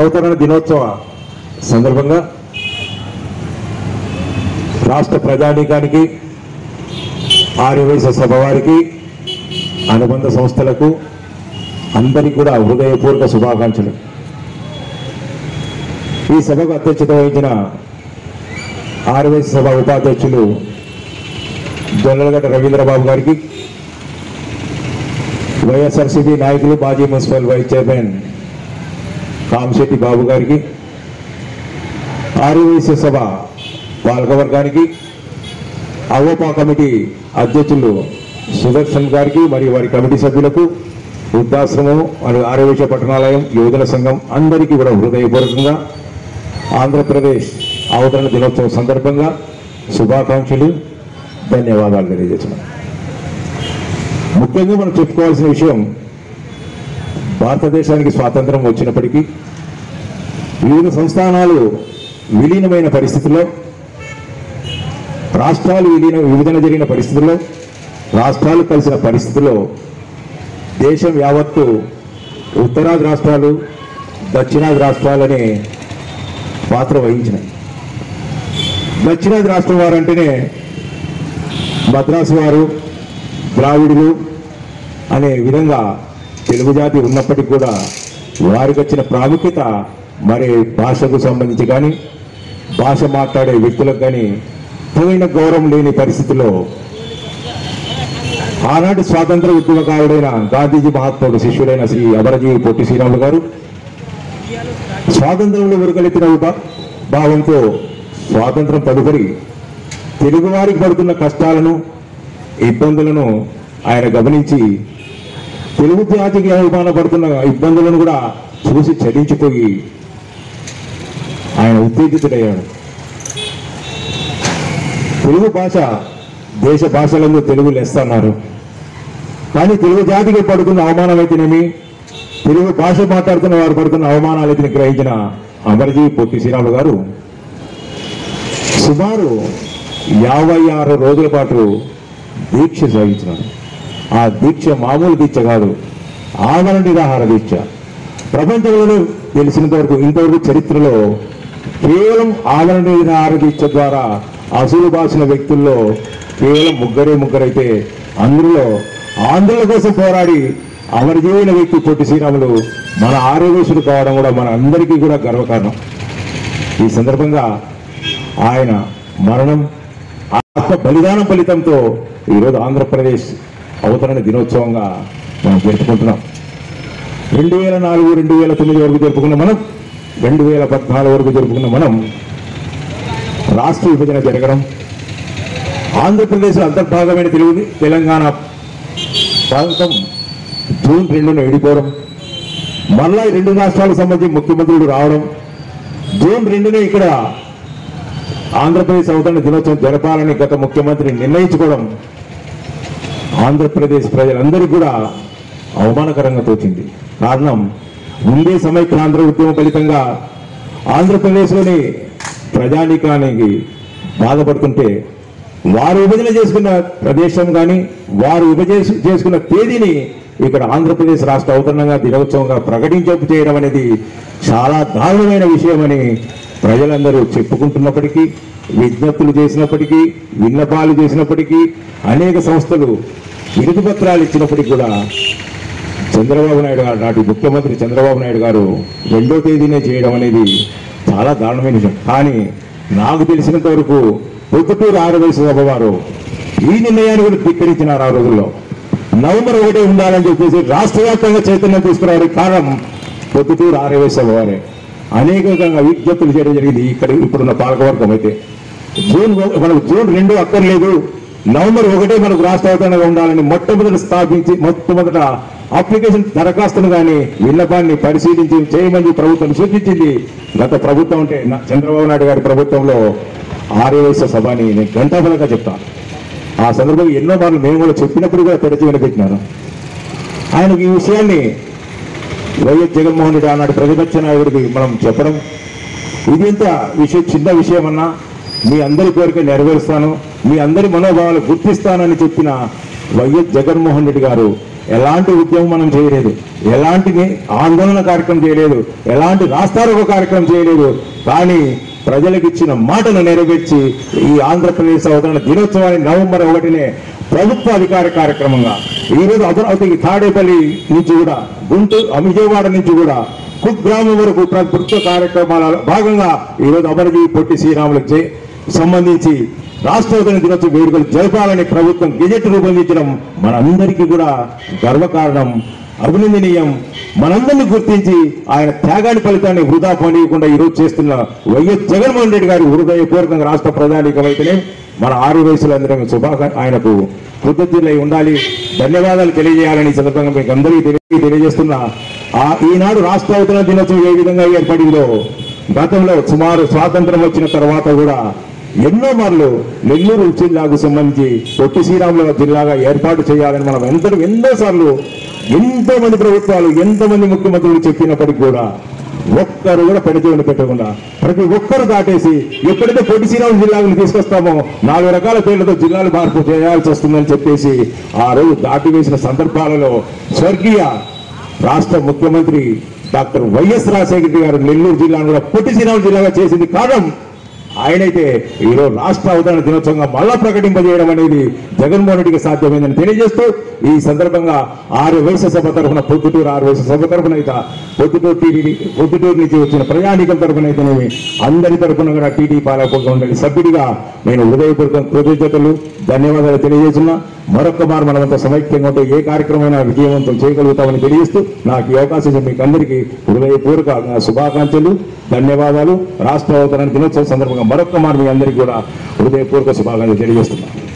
అవతరణ దినోత్సవ సందర్భంగా రాష్ట్ర ప్రజానీకానికి ఆర్యవైశ్య సభ వారికి అనుబంధ సంస్థలకు అందరికీ కూడా హృదయపూర్వక శుభాకాంక్షలు ఈ సభకు అధ్యక్షత వహించిన ఆర్యవైశ్య సభ ఉపాధ్యక్షులు జొన్నలగడ్డ రవీంద్రబాబు గారికి వైఎస్ఆర్సీపీ నాయకులు మాజీ municipal vice chairman Kamasetti Babu గారికి ఆర్యవైశ్య సభ పాలకవర్గానికి అవోపా కమిటీ అధ్యక్షులు సుదర్శన్ గారికి మరియు వారి కమిటీ సభ్యులకు వృద్ధాశ్రమం మరియు ఆర్యవైశ్య పట్టణాలయం యువజన సంఘం అందరికీ కూడా హృదయపూర్వకంగా ఆంధ్రప్రదేశ్ అవతరణ దినోత్సవం సందర్భంగా శుభాకాంక్షలు ధన్యవాదాలు తెలియజేస్తున్నాను ముఖ్యంగా మనం చెప్పుకోవాల్సిన విషయం భారతదేశానికి స్వాతంత్రం వచ్చినప్పటికీ వివిధ సంస్థానాలు విలీనమైన పరిస్థితుల్లో రాష్ట్రాలు విలీన విభజన జరిగిన పరిస్థితుల్లో రాష్ట్రాలు కలిసిన పరిస్థితుల్లో దేశం యావత్తు ఉత్తరాది రాష్ట్రాలు దక్షిణాది రాష్ట్రాలనే పాత్ర వహించినాయి దక్షిణాది రాష్ట్రం వారంటేనే మద్రాసు వారు ద్రావిడులు అనే విధంగా తెలుగు జాతి ఉన్నప్పటికీ కూడా వారికి వచ్చిన ప్రాముఖ్యత మరి భాషకు సంబంధించి కానీ భాష మాట్లాడే వ్యక్తులకు కానీ తగిన గౌరవం లేని పరిస్థితిలో ఆనాటి స్వాతంత్ర ఉద్యమకారుడైన గాంధీజీ మహాత్ముడు శిష్యుడైన శ్రీ అమరజీవి పొట్టి శ్రీరాములు గారు స్వాతంత్రంలో ఉరకలెత్తిన ఉప- భావంతో స్వాతంత్రం తదుపరి తెలుగువారికి పడుతున్న కష్టాలను ఇబ్బందులను ఆయన గమనించి తెలుగు జాతికి అవమానపడుతున్న ఇబ్బందులను కూడా చూసి చలించిపోయి ఆయన ఉత్తేజితుడయ్యాడు తెలుగు భాష దేశ భాషలందు తెలుగు లెస్స అన్నారు కానీ తెలుగు జాతికి పడుతున్న అవమానం అయితేనేమి తెలుగు భాష మాట్లాడుతున్న వారు పడుతున్న అవమానాలైతే గ్రహించిన అమరజీవి పొట్టి శ్రీరాములు గారు సుమారు యాభై ఆరు రోజుల పాటు దీక్ష సాగించినారు ఆ దీక్ష మామూలు దీక్ష కాదు ఆమరణ నిరాహార దీక్ష ప్రపంచంలోనే తెలిసినంత వరకు ఇంతవరకు చరిత్రలో కేవలం ఆమరణ నిరాహార దీక్ష ద్వారా అసలు బాసిన వ్యక్తుల్లో కేవలం ముగ్గురే ముగ్గురైతే అందులో ఆంధ్రుల కోసం పోరాడి అమరజీవైన వ్యక్తి పొట్టి శ్రీరాములు మన ఆరోగ్యసుడు కావడం కూడా మన అందరికీ కూడా గర్వకారణం ఈ సందర్భంగా ఆయన మరణం ఆత్మ బలిదానం ఫలితంతో ఈరోజు ఆంధ్రప్రదేశ్ అవతరణ దినోత్సవంగా మనం జరుపుకుంటున్నాం రెండు వేల నాలుగు రెండు వేల తొమ్మిది వరకు జరుపుకున్న మనం రెండు వేల పద్నాలుగు వరకు జరుపుకున్న మనం రాష్ట్ర విభజన జరగడం ఆంధ్రప్రదేశ్ అంతర్భాగమైన తెలుగు తెలంగాణ ప్రాంతం జూన్ రెండున విడిపోవడం మళ్ళా ఈ రెండు రాష్ట్రాలకు సంబంధించి ముఖ్యమంత్రులు రావడం జూన్ రెండునే ఇక్కడ ఆంధ్రప్రదేశ్ అవతరణ దినోత్సవం జరపాలని గత ముఖ్యమంత్రి నిర్ణయించుకోవడం ఆంధ్రప్రదేశ్ ప్రజలందరికీ కూడా అవమానకరంగా తోచింది కారణం ముందే సమైక్యాంధ్ర ఉద్యమ ఫలితంగా ఆంధ్రప్రదేశ్లోని ప్రజానీకానికి బాధపడుతుంటే వారు విభజన చేసుకున్న ప్రదేశం కానీ వారు విభజన చేసుకున్న తేదీని ఇక్కడ ఆంధ్రప్రదేశ్ రాష్ట్ర అవతరణంగా దినోత్సవంగా ప్రకటించపు చేయడం అనేది చాలా దారుణమైన విషయమని ప్రజలందరూ చెప్పుకుంటున్నప్పటికీ విజ్ఞప్తులు చేసినప్పటికీ విన్నపాలు చేసినప్పటికీ అనేక సంస్థలు వినతి పత్రాలు ఇచ్చినప్పటికీ కూడా చంద్రబాబు నాయుడు గారు నాటి ముఖ్యమంత్రి చంద్రబాబు నాయుడు గారు రెండో తేదీనే చేయడం అనేది చాలా దారుణమైన విషయం కానీ నాకు తెలిసినంత వరకు పొద్దుటూరు ఆరవయసు సభ వారు ఈ నిర్ణయాన్ని కూడా ధిక్కరించినారు ఆ రోజుల్లో నవంబర్ ఒకటే ఉండాలని చెప్పేసి రాష్ట్ర వ్యాప్తంగా చైతన్యం తీసుకురావడానికి కారణం పొద్దుటూరు ఆరవయసు సభ వారే అనేక విధంగా విజ్ఞప్తులు చేయడం జరిగింది ఇక్కడ ఇప్పుడున్న పాలకవర్గం అయితే జూన్ ఒక- మనకు జూన్ రెండు అక్కర్లేదు నవంబర్ ఒకటే మనకు రాష్ట్ర అవతరణగా ఉండాలని మొట్టమొదట స్థాపించి మొట్టమొదట అప్లికేషన్ దరఖాస్తును కానీ విన్నపాన్ని పరిశీలించి చేయమని ప్రభుత్వం సూచించింది గత ప్రభుత్వం అంటే నా- చంద్రబాబు నాయుడు గారి ప్రభుత్వంలో ఆర్యవైశ్య సభ అని నేను గంటాపలంగా చెప్తాను ఆ సందర్భంగా ఎన్నో మార్లు మేము కూడా చెప్పినప్పుడు కూడా తెరచి వినిపించినారు ఆయనకు ఈ విషయాన్ని వైఎస్ జగన్మోహన్ రెడ్డి ఆనాడు ప్రతిపక్ష నాయకుడికి మనం చెప్పడం ఇది ఎంత విషయం చిన్న విషయం అన్నా మీ అందరి కోరిక నెరవేరుస్తాను మీ అందరి మనోభావాలు గుర్తిస్తానని చెప్పిన వైఎస్ జగన్మోహన్ రెడ్డి గారు ఎలాంటి ఉద్యమం మనం చేయలేదు ఎలాంటి ని- ఆందోళన కార్యక్రమం చేయలేదు ఎలాంటి రాస్తారోక కార్యక్రమం చేయలేదు కానీ ప్రజలకు ఇచ్చిన మాటను నెరవేర్చి ఈ ఆంధ్రప్రదేశ్ అవతరణ దినోత్సవాన్ని నవంబర్ ఒకటినే ప్రభుత్వ అధికార కార్యక్రమంగా ఈరోజు అమరావతికి తాడేపల్లి నుంచి కూడా గుంటూరు విజయవాడ నుంచి కూడా కుగ్రామం వరకు ప్రభుత్వ కార్యక్రమాల భాగంగా ఈరోజు అమరజీవి పొట్టి శ్రీరాములకు చే- సంబంధించి రాష్ట్రోత్తర దినోత్సవ వేడుకలు జరపాలని ప్రభుత్వం గెజెట్ రూపొందించడం మనందరికీ కూడా గర్వకారణం అభినందనీయం మనందరినీ గుర్తించి ఆయన త్యాగాన్ని ఫలితాన్ని వృధా పనియకుండా ఈరోజు చేస్తున్న వైఎస్ జగన్మోహన్ రెడ్డి గారి హృదయపూర్వకంగా రాష్ట్ర ప్రధానికమైతేనే మన ఆరు వయసులందరం శుభాక ఆయనకు కృతజ్ఞతలై ఉండాలి ధన్యవాదాలు తెలియజేయాలని ఈ సందర్భంగా మీకు అందరికీ తెలియ తెలియజేస్తున్నా ఆ ఈనాడు రాష్ట్ర అవతరణ దినోత్సవం ఏ విధంగా ఏర్పడిందో గతంలో సుమారు స్వాతంత్రం వచ్చిన తర్వాత కూడా ఎన్నో మార్లు నెల్లూరు జిల్లాకు సంబంధించి పొట్టి శ్రీరాముల జిల్లాగా ఏర్పాటు చేయాలని మనం ఎందరూ ఎన్నో సార్లు ఎంతో మంది ప్రభుత్వాలు ఎంతో మంది ముఖ్యమంత్రులు చెప్పినప్పటికీ కూడా ఒక్కరు కూడా పెడచేయని పెట్టకుండా ప్రతి ఒక్కరు దాటేసి ఎప్పుడైతే పొట్టి శ్రీరాములు జిల్లాలను తీసుకొస్తామో నాలుగు రకాల పేర్లతో జిల్లాలు మార్పు చేయాల్సి వస్తుందని చెప్పేసి ఆ రోజు దాటివేసిన సందర్భాలలో స్వర్గీయ రాష్ట్ర ముఖ్యమంత్రి డాక్టర్ వైఎస్ రాజశేఖర రెడ్డి గారు నెల్లూరు జిల్లాను కూడా పొట్టి శ్రీరాములు జిల్లాగా చేసింది కారణం ఆయనైతే ఈరోజు రాష్ట్ర అవతరణ దినోత్సవంగా మళ్ళా ప్రకటింపజేయడం అనేది జగన్మోహన్ రెడ్డికి సాధ్యమైందని తెలియజేస్తూ ఈ సందర్భంగా ఆరు వయసు సభ తరఫున పొద్దుటూరు ఆరు వయసు సభ తరఫున అయితే పొద్దుటూరు టీడీ పొద్దుటూరు నుంచి వచ్చిన ప్రయాణికుల తరఫున అయితేనేమి అందరి తరఫున కూడా టీడీ పాలక ఉండాలి సభ్యుడిగా నేను హృదయపూర్వక కృతజ్ఞతలు ధన్యవాదాలు తెలియజేస్తున్నా మరొక మారు మనమంతా సమైక్యంగా ఉంటే ఏ కార్యక్రమమైనా విజయవంతం చేయగలుగుతామని తెలియజేస్తూ నాకు ఈ అవకాశం ఇచ్చిన మీకు అందరికీ హృదయపూర్వక శుభాకాంక్షలు ధన్యవాదాలు రాష్ట్ర అవతరణ దినోత్సవం సందర్భంగా మరొక మారు మీ అందరికీ కూడా హృదయపూర్వక శుభాకాంక్షలు తెలియజేస్తున్నాను